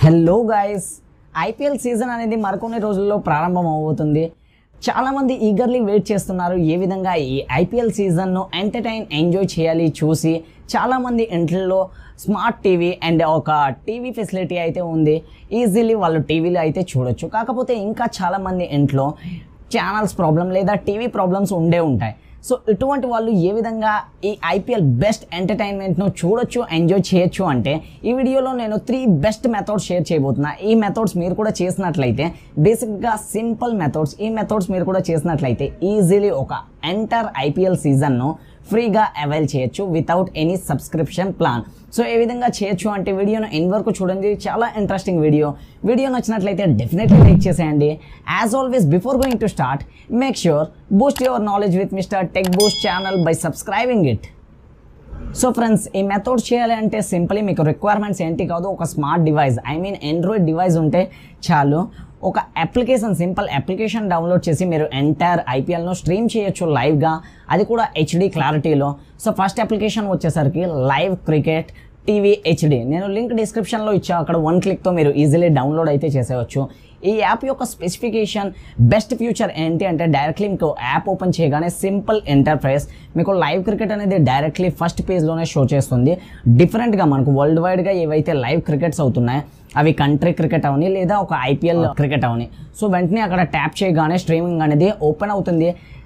hello guys IPL season అనేది మరికొన్ని రోజుల్లో ప్రారంభం అవబోతుంది చాలామంది ఈగర్లీ వెయిట్ చేస్తున్నారు ఏ విధంగా ఈ ఐపీఎల్ సీజన్ను ఎంటర్టైన్ ఎంజాయ్ చేయాలి చూసి చాలామంది ఇంట్లో స్మార్ట్ టీవీ అండ్ ఒక టీవీ ఫెసిలిటీ అయితే ఉంది ఈజీలీ వాళ్ళు టీవీలో అయితే చూడొచ్చు కాకపోతే ఇంకా చాలామంది ఇంట్లో ఛానల్స్ ప్రాబ్లం లేదా టీవీ ప్రాబ్లమ్స్ ఉండే ఉంటాయి సో ఇటువంటి వాళ్ళు ఏ విధంగా ఈ ఐపీఎల్ బెస్ట్ ఎంటర్టైన్మెంట్ను చూడొచ్చు ఎంజాయ్ చేయొచ్చు అంటే ఈ వీడియోలో నేను త్రీ బెస్ట్ మెథడ్స్ షేర్ చేయబోతున్నా ఈ మెథడ్స్ మీరు కూడా చేసినట్లయితే బేసిక్గా సింపుల్ మెథడ్స్ ఈ మెథడ్స్ మీరు కూడా చేసినట్లయితే ఈజీలీ ఒక ఎంటర్ ఐపీఎల్ సీజన్ను ఫ్రీగా అవైల్ చేయొచ్చు without any subscription plan so ఏ విధంగా చేయొచ్చు అంటే వీడియోను ఎన్ వరకు చూడండి చాలా ఇంట్రెస్టింగ్ వీడియో వీడియో నచ్చినట్లయితే డెఫినెట్లీ లైక్ చేసేయండి as always before going to start make sure boost your knowledge with Mr Tech Boost channel by subscribing it so friends ఈ మెథడ్ చేయాలి అంటే సింపుల్లీ మీకు రిక్వైర్మెంట్స్ ఏంటి కాదు ఒక smart device I mean Android device ఉంటే చాలు ఒక అప్లికేషన్ సింపుల్ అప్లికేషన్ డౌన్లోడ్ చేసి మీరు ఎంటైర్ ఐపీఎల్ను స్ట్రీమ్ చేయొచ్చు లైవ్గా అది కూడా హెచ్డి క్లారిటీలో సో ఫస్ట్ అప్లికేషన్ వచ్చేసరికి లైవ్ క్రికెట్ టీవీ హెచ్డి నేను లింక్ డిస్క్రిప్షన్లో ఇచ్చా అక్కడ వన్ క్లిక్తో మీరు ఈజీలీ డౌన్లోడ్ అయితే చేసేయచ్చు ఈ యాప్ యొక్క స్పెసిఫికేషన్ బెస్ట్ ఫ్యూచర్ ఏంటి అంటే డైరెక్ట్లీ మీకు యాప్ ఓపెన్ చేయగానే సింపుల్ ఇంటర్ఫేస్ మీకు లైవ్ క్రికెట్ అనేది డైరెక్ట్లీ ఫస్ట్ పేజ్లోనే షో చేస్తుంది డిఫరెంట్గా మనకు వరల్డ్ వైడ్గా ఏవైతే లైవ్ క్రికెట్స్ అవుతున్నాయి అవి కంట్రీ క్రికెట్ అవని లేదా ఒక ఐపీఎల్ క్రికెట్ అవని సో వెంటనే అక్కడ ట్యాప్ చేయగానే స్ట్రీమింగ్ అనేది ఓపెన్ అవుతుంది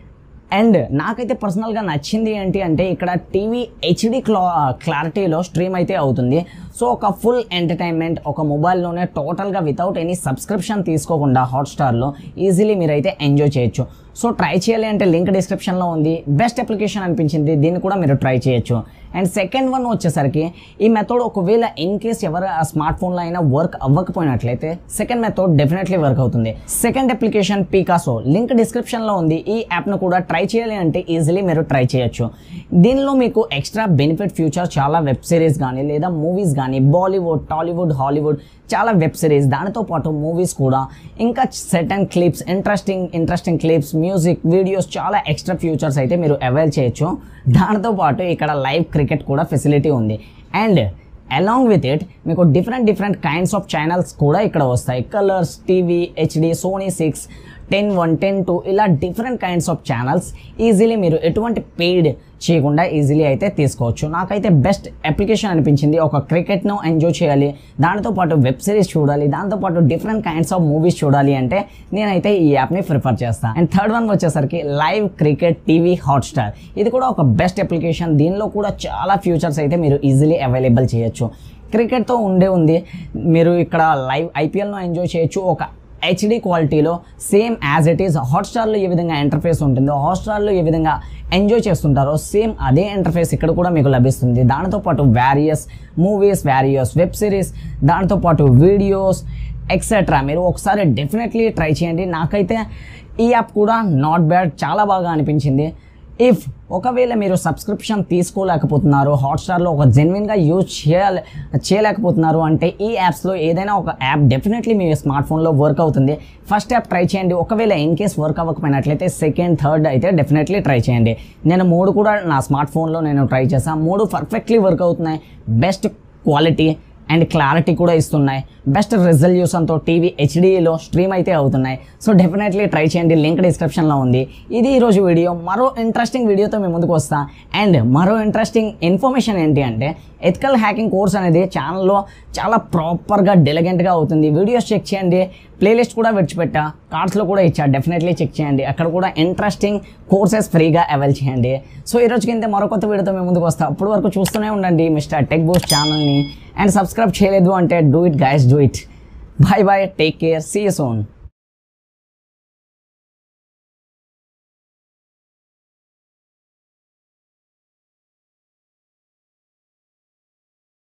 అండ్ నాకైతే పర్సనల్గా నచ్చింది ఏంటి అంటే ఇక్కడ టీవీ హెచ్డి క్లా క్లారిటీలో స్ట్రీమ్ అయితే అవుతుంది సో ఒక ఫుల్ ఎంటర్టైన్మెంట్ ఒక మొబైల్లోనే టోటల్గా వితౌట్ ఎనీ సబ్స్క్రిప్షన్ తీసుకోకుండా హాట్స్టార్లో ఈజీలీ మీరైతే ఎంజాయ్ చేయొచ్చు సో ట్రై చేయాలి అంటే లింక్ డిస్క్రిప్షన్లో ఉంది బెస్ట్ అప్లికేషన్ అనిపించింది దీన్ని కూడా మీరు ట్రై చేయొచ్చు అండ్ సెకండ్ వన్ వచ్చేసరికి ఈ మెథడ్ ఒకవేళ ఇన్ కేస్ ఎవరు ఆ స్మార్ట్ ఫోన్లో అయినా వర్క్ అవ్వకపోయినట్లయితే సెకండ్ మెథడ్ డెఫినెట్లీ వర్క్ అవుతుంది సెకండ్ అప్లికేషన్ పీకాసో లింక్ డిస్క్రిప్షన్లో ఉంది ఈ యాప్ను కూడా ట్రై చేయాలి అంటే ఈజీలీ మీరు ట్రై చేయొచ్చు దీనిలో మీకు ఎక్స్ట్రా బెనిఫిట్ ఫ్యూచర్ చాలా వెబ్ సిరీస్ కానీ లేదా మూవీస్ కానీ బాలీవుడ్ టాలీవుడ్ హాలీవుడ్ చాలా వెబ్ సిరీస్ దానితో పాటు మూవీస్ కూడా ఇంకా set and clips interesting interesting clips music videos చాలా ఎక్స్ట్రా ఫ్యూచర్స్ అయితే మీరు అవైల్ చేయొచ్చు దానితో పాటు ఇక్కడ లైవ్ క్రికెట్ కూడా ఫెసిలిటీ ఉంది అండ్ అలాంగ్ విత్ ఇట్ మీకు different different kinds of channels కూడా ఇక్కడ వస్తాయి Colors TV HD Sony six ten one ten two ఇలా different kinds of channels easily మీరు ఎటువంటి పెయిడ్ చేయకుండా ఈజీలీ అయితే తీసుకోవచ్చు నాకైతే బెస్ట్ అప్లికేషన్ అనిపించింది ఒక క్రికెట్ను ఎంజాయ్ చేయాలి దానితో పాటు వెబ్ సిరీస్ చూడాలి దాంతోపాటు డిఫరెంట్ కైండ్స్ ఆఫ్ మూవీస్ చూడాలి అంటే నేనైతే ఈ యాప్ని ప్రిఫర్ చేస్తాను అండ్ థర్డ్ వన్ వచ్చేసరికి లైవ్ క్రికెట్ టీవీ హాట్స్టార్ ఇది కూడా ఒక బెస్ట్ అప్లికేషన్ దీనిలో కూడా చాలా ఫ్యూచర్స్ అయితే మీరు ఈజీలీ అవైలబుల్ చేయొచ్చు క్రికెట్తో ఉండే ఉంది మీరు ఇక్కడ లైవ్ ఐపీఎల్ను ఎంజాయ్ చేయొచ్చు ఒక హెచ్డి క్వాలిటీలో సేమ్ యాజ్ ఇట్ ఈస్ హాట్స్టార్లో ఏ విధంగా ఇంటర్ఫేస్ ఉంటుందో హాట్స్టార్లో ఏ విధంగా ఎంజాయ్ చేస్తుంటారో సేమ్ అదే ఇంటర్ఫేస్ ఇక్కడ కూడా మీకు లభిస్తుంది దానితో పాటు various movies various web series దాంతో పాటు వీడియోస్ ఎక్సెట్రా మీరు ఒకసారి డెఫినెట్లీ ట్రై చేయండి నాకైతే ఈ యాప్ కూడా నాట్ బ్యాడ్ చాలా బాగా అనిపించింది ఇఫ్ ఒకవేళ మీరు సబ్స్క్రిప్షన్ తీసుకోలేకపోతున్నారు హాట్స్టార్లో ఒక జెన్యున్గా యూజ్ చేయాలి చేయలేకపోతున్నారు అంటే ఈ యాప్స్లో ఏదైనా ఒక యాప్ డెఫినెట్లీ మీ స్మార్ట్ ఫోన్లో వర్క్ అవుతుంది ఫస్ట్ యాప్ ట్రై చేయండి ఒకవేళ ఇన్ కేస్ వర్క్ అవ్వకపోయినట్లయితే సెకండ్ థర్డ్ అయితే డెఫినెట్లీ ట్రై చేయండి నేను మూడు కూడా నా స్మార్ట్ ఫోన్లో నేను ట్రై చేశాను మూడు పర్ఫెక్ట్లీ వర్క్ అవుతున్నాయి బెస్ట్ క్వాలిటీ అండ్ క్లారిటీ కూడా ఇస్తున్నాయి బెస్ట్ రిజల్యూషన్తో టీవీ హెచ్డీలో స్ట్రీమ్ అయితే అవుతున్నాయి సో డెఫినెట్లీ ట్రై చేయండి లింక్ డిస్క్రిప్షన్లో ఉంది ఇది ఈరోజు వీడియో మరో ఇంట్రెస్టింగ్ వీడియోతో మేము ముందుకు వస్తా అండ్ మరో ఇంట్రెస్టింగ్ ఇన్ఫర్మేషన్ ఏంటి అంటే ఎథికల్ హ్యాకింగ్ కోర్స్ అనేది ఛానల్లో చాలా ప్రాపర్గా డెలిగెంట్గా అవుతుంది వీడియోస్ చెక్ చేయండి ప్లేలిస్ట్ కూడా విడిచిపెట్టా కార్డ్స్లో కూడా ఇచ్చా డెఫినెట్లీ చెక్ చేయండి అక్కడ కూడా ఇంట్రెస్టింగ్ కోర్సెస్ ఫ్రీగా అవైల్ చేయండి సో ఈ రోజుకి ఇంతే మరో కొత్త వీడియోతో మేము ముందుకు వస్తాం అప్పటి వరకు చూస్తూనే ఉండండి మిస్టర్ టెక్ బూస్ట్ ఛానల్ని అండ్ సబ్స్క్రైబ్ చేయలేదు అంటే do it guys do it bye bye take care see you son